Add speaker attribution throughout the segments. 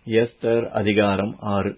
Speaker 1: Esther அதிகாரம் ஆறு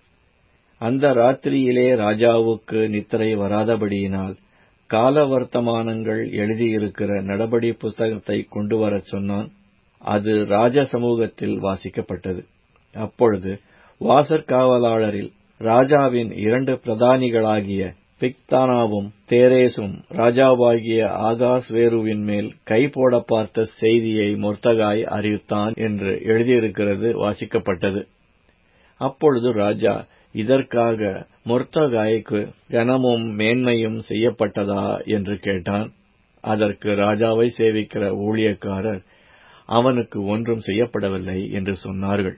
Speaker 1: அந்த ராத்திரியிலே ராஜாவுக்கு நித்திரை வராதபடியினால் கால வர்த்தமானங்கள் எழுதியிருக்கிற நடபடி புஸ்தகத்தை கொண்டு வரச் சொன்னான் அது ராஜ சமூகத்தில் வாசிக்கப்பட்டது அப்பொழுது வாசற்காவலாளரில் ராஜாவின் இரண்டு பிரதானிகளாகிய பிக்தானாவும் தேரேசும் ராஜாவாகிய ஆகாஸ்வேருவின் மேல் கை போட பார்த்த செய்தியை மொர்த்தகாய் அறிவித்தான் என்று எழுதியிருக்கிறது வாசிக்கப்பட்டது அப்பொழுது ராஜா இதற்காக மொர்த்தகாய்க்கு கனமும் மேன்மையும் செய்யப்பட்டதா என்று கேட்டான் அதற்கு ராஜாவை சேவிக்கிற ஊழியக்காரர் அவனுக்கு ஒன்றும் செய்யப்படவில்லை என்று சொன்னார்கள்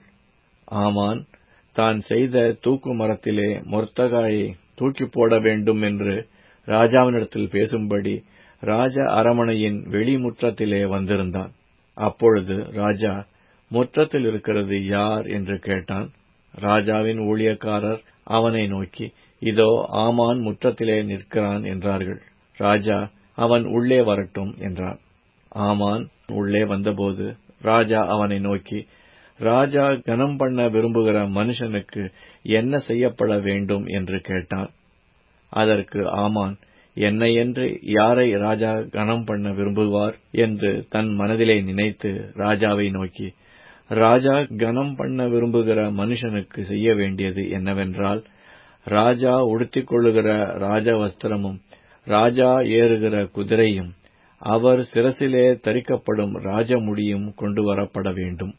Speaker 1: ஆமான் தான் செய்த தூக்கு மரத்திலே மொர்த்தகாயை தூக்கி போட வேண்டும் என்று ராஜாவினிடத்தில் பேசும்படி ராஜ அரமனையின் வெளிமுற்றத்திலே வந்திருந்தான் அப்பொழுது ராஜா முற்றத்தில் இருக்கிறது யார் என்று கேட்டான் ராஜாவின் ஊழியக்காரர் அவனை நோக்கி இதோ ஆமான் முற்றத்திலே நிற்கிறான் என்றார்கள் ராஜா அவன் உள்ளே வரட்டும் என்றான் ஆமான் உள்ளே வந்தபோது ராஜா அவனை நோக்கி ராஜா கனம் பண்ண விரும்புகிற மனுஷனுக்கு என்ன செய்யப்பட வேண்டும் என்று கேட்டான் அதற்கு ஆமான் என்னையென்று யாரை ராஜா கனம் பண்ண விரும்புவார் என்று தன் மனதிலே நினைத்து ராஜாவை நோக்கி ராஜா கனம் பண்ண விரும்புகிற மனுஷனுக்கு செய்ய வேண்டியது என்னவென்றால் ராஜா உடுத்திக் கொள்ளுகிற ராஜ வஸ்திரமும் ராஜா ஏறுகிற குதிரையும் அவர் சிரசிலே தரிக்கப்படும் ராஜமுடியும் கொண்டு வரப்பட வேண்டும்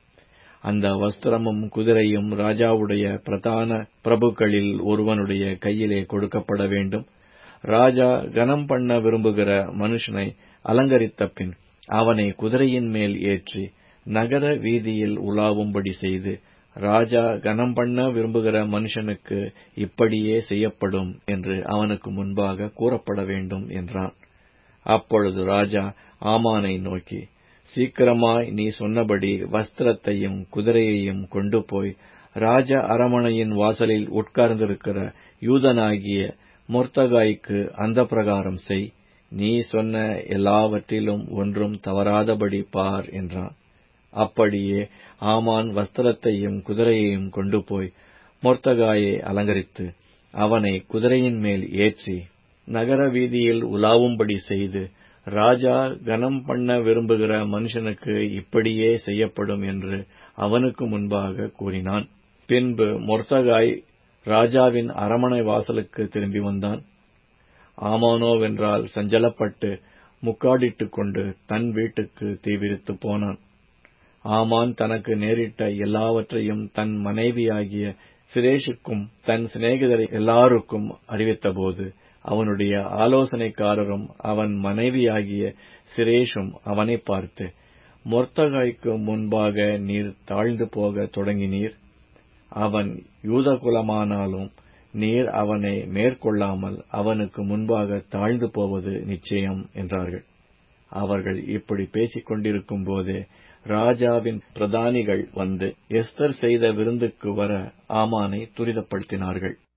Speaker 1: அந்த வஸ்திரமும் குதிரையும் ராஜாவுடைய பிரதான பிரபுக்களில் ஒருவனுடைய கையிலே கொடுக்கப்பட வேண்டும் ராஜா கனம் பண்ண விரும்புகிற மனுஷனை அலங்கரித்த பின் அவனை குதிரையின் மேல் ஏற்றி நகர வீதியில் உலாவும்படி செய்து ராஜா கனம் பண்ண விரும்புகிற மனுஷனுக்கு இப்படியே செய்யப்படும் என்று அவனுக்கு முன்பாக கூறப்பட வேண்டும் என்றான் அப்பொழுது ராஜா ஆமானை நோக்கி சீக்கிரமாய் நீ சொன்னபடி வஸ்திரத்தையும் குதிரையையும் கொண்டு போய் ராஜ அரமனையின் வாசலில் உட்கார்ந்திருக்கிற யூதனாகிய மொர்த்தகாய்க்கு அந்த பிரகாரம் செய் நீ சொன்ன எல்லாவற்றிலும் ஒன்றும் தவறாதபடி பார் என்றான் அப்படியே ஆமான் வஸ்திரத்தையும் குதிரையையும் கொண்டு போய் மொர்த்தகாயை அலங்கரித்து அவனை குதிரையின் மேல் ஏற்றி நகர வீதியில் உலாவும்படி செய்து ராஜா கனம் பண்ண விரும்புகிற மனுஷனுக்கு இப்படியே செய்யப்படும் என்று அவனுக்கு முன்பாக கூறினான் பின்பு மொர்த்தகாய் ராஜாவின் அரமனை வாசலுக்கு திரும்பி வந்தான் ஆமானோவென்றால் சஞ்சலப்பட்டு முக்காடிட்டுக் கொண்டு தன் வீட்டுக்கு தீவிரித்து போனான் ஆமான் தனக்கு நேரிட்ட எல்லாவற்றையும் தன் மனைவியாகிய சிரேஷுக்கும் தன் சிநேகிதர் எல்லாருக்கும் அறிவித்தபோது அவனுடைய ஆலோசனைக்காரரும் அவன் மனைவியாகிய சிரேஷும் அவனை பார்த்து மொர்த்தகாய்க்கு முன்பாக நீர் தாழ்ந்து போக தொடங்கினீர் அவன் யூதகுலமானாலும் நீர் அவனை மேற்கொள்ளாமல் அவனுக்கு முன்பாக தாழ்ந்து போவது நிச்சயம் என்றார்கள் அவர்கள் இப்படி பேசிக் கொண்டிருக்கும் போதே ராஜாவின் பிரதானிகள் வந்து எஸ்தர் செய்த விருந்துக்கு வர ஆமானை துரிதப்படுத்தினார்கள்